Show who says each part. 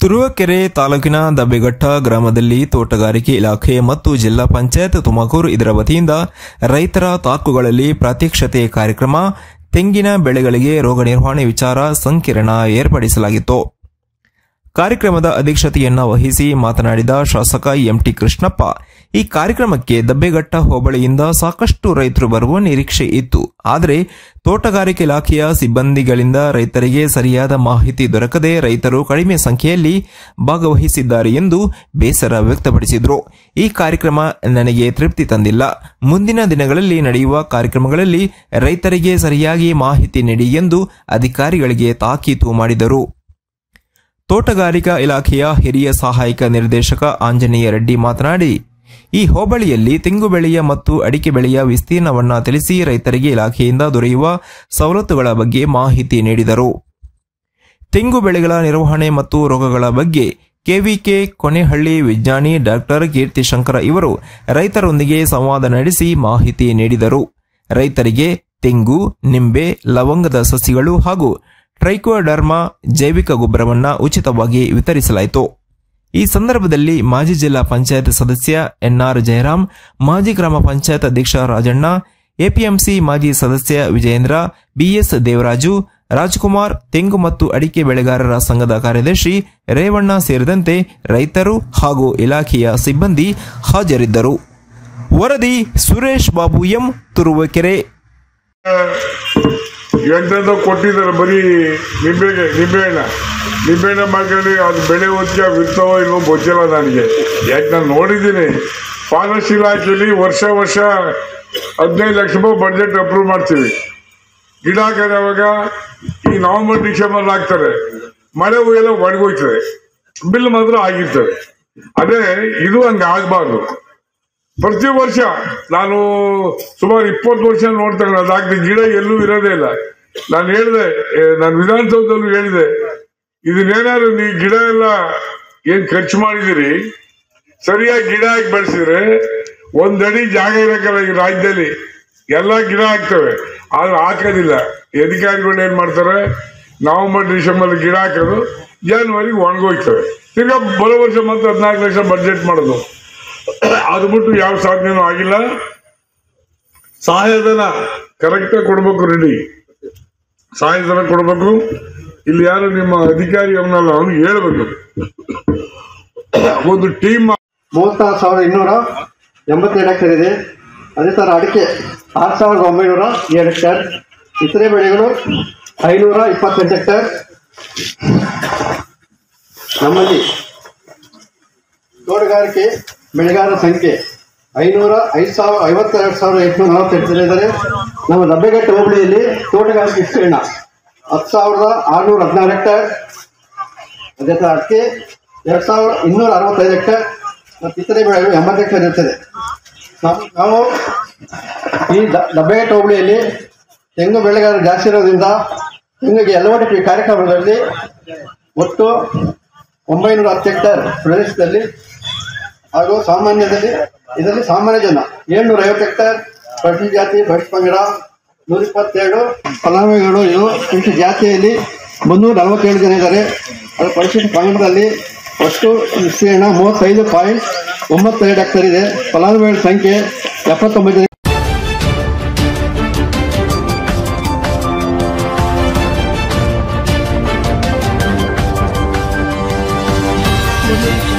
Speaker 1: ತುರುವೇಕೆರೆ ತಾಲೂಕಿನ ದಬ್ಬೆಘಟ್ಟ ಗ್ರಾಮದಲ್ಲಿ ತೋಟಗಾರಿಕೆ ಇಲಾಖೆ ಮತ್ತು ಜಿಲ್ಲಾ ಪಂಚಾಯತ್ ತುಮಕೂರು ಇದರ ವತಿಯಿಂದ ರೈತರ ತಾಕುಗಳಲ್ಲಿ ಪ್ರಾತ್ಯಕ್ಷತೆ ಕಾರ್ಯಕ್ರಮ ತೆಂಗಿನ ಬೆಳೆಗಳಿಗೆ ರೋಗ ನಿರ್ವಹಣೆ ವಿಚಾರ ಸಂಕಿರಣ ಏರ್ಪಡಿಸಲಾಗಿತ್ತು ಕಾರ್ಯಕ್ರಮದ ಅಧ್ಯಕ್ಷತೆಯನ್ನ ವಹಿಸಿ ಮಾತನಾಡಿದ ಶಾಸಕ ಎಂಟಿ ಕೃಷ್ಣಪ್ಪ ಈ ಕಾರ್ಯಕ್ರಮಕ್ಕೆ ದಬ್ಬೆಘಟ್ಟ ಹೋಬಳಿಯಿಂದ ಸಾಕಷ್ಟು ರೈತರು ಬರುವ ನಿರೀಕ್ಷೆ ಇತ್ತು ಆದರೆ ತೋಟಗಾರಿಕೆ ಇಲಾಖೆಯ ಸಿಬ್ಬಂದಿಗಳಿಂದ ರೈತರಿಗೆ ಸರಿಯಾದ ಮಾಹಿತಿ ದೊರಕದೆ ರೈತರು ಕಡಿಮೆ ಸಂಖ್ಯೆಯಲ್ಲಿ ಭಾಗವಹಿಸಿದ್ದಾರೆ ಎಂದು ಬೇಸರ ವ್ಯಕ್ತಪಡಿಸಿದರು ಈ ಕಾರ್ಯಕ್ರಮ ನನಗೆ ತೃಪ್ತಿ ತಂದಿಲ್ಲ ಮುಂದಿನ ದಿನಗಳಲ್ಲಿ ನಡೆಯುವ ಕಾರ್ಯಕ್ರಮಗಳಲ್ಲಿ ರೈತರಿಗೆ ಸರಿಯಾಗಿ ಮಾಹಿತಿ ನೀಡಿ ಎಂದು ಅಧಿಕಾರಿಗಳಿಗೆ ತಾಕೀತು ಮಾಡಿದರು ತೋಟಗಾರಿಕಾ ಇಲಾಖೆಯ ಹಿರಿಯ ಸಹಾಯಕ ನಿರ್ದೇಶಕ ಆಂಜನೇಯ ರೆಡ್ಡಿ ಮಾತನಾಡಿ ಈ ಹೋಬಳಿಯಲ್ಲಿ ತೆಂಗು ಬೆಳೆಯ ಮತ್ತು ಅಡಿಕೆ ಬೆಳೆಯ ವಿಸ್ತೀರ್ಣವನ್ನ ತಿಳಿಸಿ ರೈತರಿಗೆ ಇಲಾಖೆಯಿಂದ ದೊರೆಯುವ ಸವಲತ್ತುಗಳ ಬಗ್ಗೆ ಮಾಹಿತಿ ನೀಡಿದರು ತೆಂಗು ಬೆಳೆಗಳ ನಿರ್ವಹಣೆ ಮತ್ತು ರೋಗಗಳ ಬಗ್ಗೆ ಕೆವಿಕೆ ಕೊನೆಹಳ್ಳಿ ವಿಜ್ಞಾನಿ ಡಾಕ್ಟರ್ ಕೀರ್ತಿಶಂಕರ ಇವರು ರೈತರೊಂದಿಗೆ ಸಂವಾದ ನಡೆಸಿ ಮಾಹಿತಿ ನೀಡಿದರು ರೈತರಿಗೆ ತೆಂಗು ನಿಂಬೆ ಲವಂಗದ ಸಸಿಗಳು ಹಾಗೂ ಟ್ರೈಕೋಡರ್ಮಾ ಜೈವಿಕ ಗೊಬ್ಬರವನ್ನ ಉಚಿತವಾಗಿ ವಿತರಿಸಲಾಯಿತು ಈ ಸಂದರ್ಭದಲ್ಲಿ ಮಾಜಿ ಜಿಲ್ಲಾ ಪಂಚಾಯತ್ ಸದಸ್ಯ ಎನ್ಆರ್ ಜಯರಾಮ್ ಮಾಜಿ ಗ್ರಾಮ ಪಂಚಾಯತ್ ಅಧ್ಯಕ್ಷ ರಾಜಣ್ಣ ಎಪಿಎಂಸಿ ಮಾಜಿ ಸದಸ್ಯ ವಿಜಯೇಂದ್ರ ಬಿಎಸ್ ದೇವರಾಜು ರಾಜ್ಕುಮಾರ್ ತೆಂಗು ಮತ್ತು ಅಡಿಕೆ ಬೆಳೆಗಾರರ ಸಂಘದ ಕಾರ್ಯದರ್ಶಿ ರೇವಣ್ಣ ಸೇರಿದಂತೆ ರೈತರು ಹಾಗೂ ಇಲಾಖೆಯ ಸಿಬ್ಬಂದಿ ಹಾಜರಿದ್ದರು ವರದಿ ಸುರೇಶ್ ಬಾಬು ಎಂ ತುರುವೇಕೆರೆ
Speaker 2: ಎಂತೆಂತ ಕೊಟ್ಟಿದ್ದಾರೆ ಬರೀ ನಿಂಬೆಗೆ ನಿಂಬೆಹಣ್ಣ ನಿಂಬೆಹಣ್ಣ ಮಾಡ್ಕೊಂಡು ಅದು ಬೆಳೆ ಹೊತ್ತಿಗೆ ಬಿಡ್ತಾವೋ ಇಲ್ವೋ ಗೊತ್ತಿಲ್ಲ ನನಗೆ ಯಾಕೆ ನಾನು ನೋಡಿದ್ದೀನಿ ಫಾರೆಸ್ಟ್ ಇಲಾಖೆಯಲ್ಲಿ ವರ್ಷ ವರ್ಷ ಹದಿನೈದು ಲಕ್ಷ ರೂಪಾಯಿ ಬಡ್ಜೆಟ್ ಅಪ್ರೂವ್ ಮಾಡ್ತೀವಿ ಗಿಡ ಹಾಕೋದಾಗ ಈ ನವೆಂಬರ್ ಡಿಸೆಂಬರ್ ಹಾಕ್ತಾರೆ ಮಳೆ ಎಲ್ಲ ಒಣಗೋಯ್ತದೆ ಬಿಲ್ ಮಾತ್ರ ಆಗಿರ್ತದೆ ಅದೇ ಇದು ಹಂಗೆ ಆಗಬಾರ್ದು ಪ್ರತಿ ವರ್ಷ ನಾನು ಸುಮಾರು ಇಪ್ಪತ್ತು ವರ್ಷ ನೋಡ್ತೇನೆ ಅದಾಗ್ತದೆ ಗಿಡ ಎಲ್ಲೂ ಇರೋದೇ ಇಲ್ಲ ನಾನು ಹೇಳಿದೆ ನಾನು ವಿಧಾನಸೌಧದಲ್ಲೂ ಹೇಳಿದೆ ಇದನ್ನೇನಾದ್ರು ನೀವು ಗಿಡ ಎಲ್ಲ ಏನ್ ಖರ್ಚು ಮಾಡಿದಿರಿ ಸರಿಯಾಗಿ ಗಿಡ ಹಾಕಿ ಬೆಳೆಸಿದ್ರೆ ಒಂದಡಿ ಜಾಗ ಇರಕ್ಕಲ್ಲ ಈ ರಾಜ್ಯದಲ್ಲಿ ಎಲ್ಲ ಗಿಡ ಹಾಕ್ತವೆ ಆದ್ರೆ ಹಾಕೋದಿಲ್ಲ ಅಧಿಕಾರಿಗಳು ಏನ್ ಮಾಡ್ತಾರೆ ನವೆಂಬರ್ ಡಿಸೆಂಬರ್ ಗಿಡ ಹಾಕೋದು ಜಾನ್ವರಿಗೆ ಒಣಗೋಯ್ತವೆ ತಿರ್ಗಾ ಬರೋ ವರ್ಷ ಮತ್ತೆ ಹದಿನಾಲ್ಕು ಲಕ್ಷ ಬಡ್ಜೆಟ್ ಮಾಡೋದು ಅದು ಬಿಟ್ಟು ಯಾವ ಸಾಧನೆನೂ ಆಗಿಲ್ಲ ಸಹಾಯಧನ ಕರೆಕ್ಟಾಗಿ ಕೊಡ್ಬೇಕು ರೆಡಿ ಸಹಾಯಧನ ಕೊಡ್ಬೇಕು ಇಲ್ಲಿ ಯಾರು ನಿಮ್ಮ ಅಧಿಕಾರಿ ಅವನಲ್ಲ ಅವನು ಹೇಳ್ಬೇಕು ಒಂದು ಟೀಮ್
Speaker 3: ಮೂವತ್ತಾರು ಸಾವಿರದ ಇನ್ನೂರ ಎಂಬತ್ತೆರಡು ಹೆಕ್ಟೇರ್ ಇದೆ ಅದೇ ಥರ ಅಡಿಕೆ ಆರು ಸಾವಿರದ ಒಂಬೈನೂರ ಏಳು ಹೆಕ್ಟೇರ್ ಇತರೆ ಬೆಳೆಗಳು ಐನೂರ ಇಪ್ಪತ್ತೆಂಟು ಹೆಕ್ಟೇರ್ ನಮ್ಮಲ್ಲಿ ತೋಟಗಾರಿಕೆ ಬೆಳೆಗಾರರ ಸಂಖ್ಯೆ ಐನೂರ ಐದು ಸಾವಿರ ಐವತ್ತೆರಡು ಸಾವಿರದ ಎಂಟುನೂರ ನಲವತ್ತೆಂಟು ಜನ ಇದ್ದಾರೆ ನಮ್ಮ ದಬ್ಬೆಘಟ್ಟ ಹೋಬಳಿಯಲ್ಲಿ ತೋಟಗಾರಿಕೆ ವಿಸ್ತೀರ್ಣ ಹತ್ತು ಸಾವಿರದ ಆರುನೂರ ಹದಿನಾರು ಹೆಕ್ಟೇರ್ ಅದೇ ಥರ ಅಡಿಕೆ ಎರಡು ಸಾವಿರ ಇನ್ನೂರ ಅರವತ್ತೈದು ಹೆಕ್ಟೇರ್ ಮತ್ತು ಇತರೆ ಬೆಳೆಗಳು ಎಂಬತ್ತು ಹೆಕ್ಟೇರ್ ಇರ್ತದೆ ನಾವು ನಾವು ಈ ದ- ದಬ್ಬೆಘಟ್ಟ ಹೋಬಳಿಯಲ್ಲಿ ತೆಂಗು ಬೆಳೆಗಾರರು ಜಾಸ್ತಿ ಇರೋದ್ರಿಂದ ತೆಂಗಿಗೆ ಎಲ್ವಟಿ ಕಾರ್ಯಕ್ರಮದಲ್ಲಿ ಒಟ್ಟು ಒಂಬೈನೂರ ಹತ್ತು ಹೆಕ್ಟೇರ್ ಪ್ರದೇಶದಲ್ಲಿ ಹಾಗೂ ಸಾಮಾನ್ಯದಲ್ಲಿ ಇದರಲ್ಲಿ ಸಾಮಾನ್ಯ ಜನ ಏಳ್ನೂರ ಐವತ್ತು ಹೆಕ್ಟೇರ್ ಪರಿಶಿಷ್ಟ ಜಾತಿ ಪರಿಶಿಷ್ಟ ಪಂಗಡ ನೂರ ಇಪ್ಪತ್ತೇಳು ಫಲಾನುಭವಿಗಳು ಇವು ಪರಿಶಿಷ್ಟ ಜಾತಿಯಲ್ಲಿ ಮುನ್ನೂರ ನಲವತ್ತೇಳು ಜನ ಇದ್ದಾರೆ ಅದು ಪರಿಶಿಷ್ಟ ಪಂಗಡದಲ್ಲಿ ಒಟ್ಟು ವಿಸ್ತೀರ್ಣ ಮೂವತ್ತೈದು ಪಾಯಿಂಟ್ ಒಂಬತ್ತೆರಡು ಹೆಕ್ಟೇರ್ ಇದೆ ಫಲಾನುಭವಿಗಳ ಸಂಖ್ಯೆ ಎಪ್ಪತ್ತೊಂಬತ್ತು ಜನ
Speaker 4: Thank you.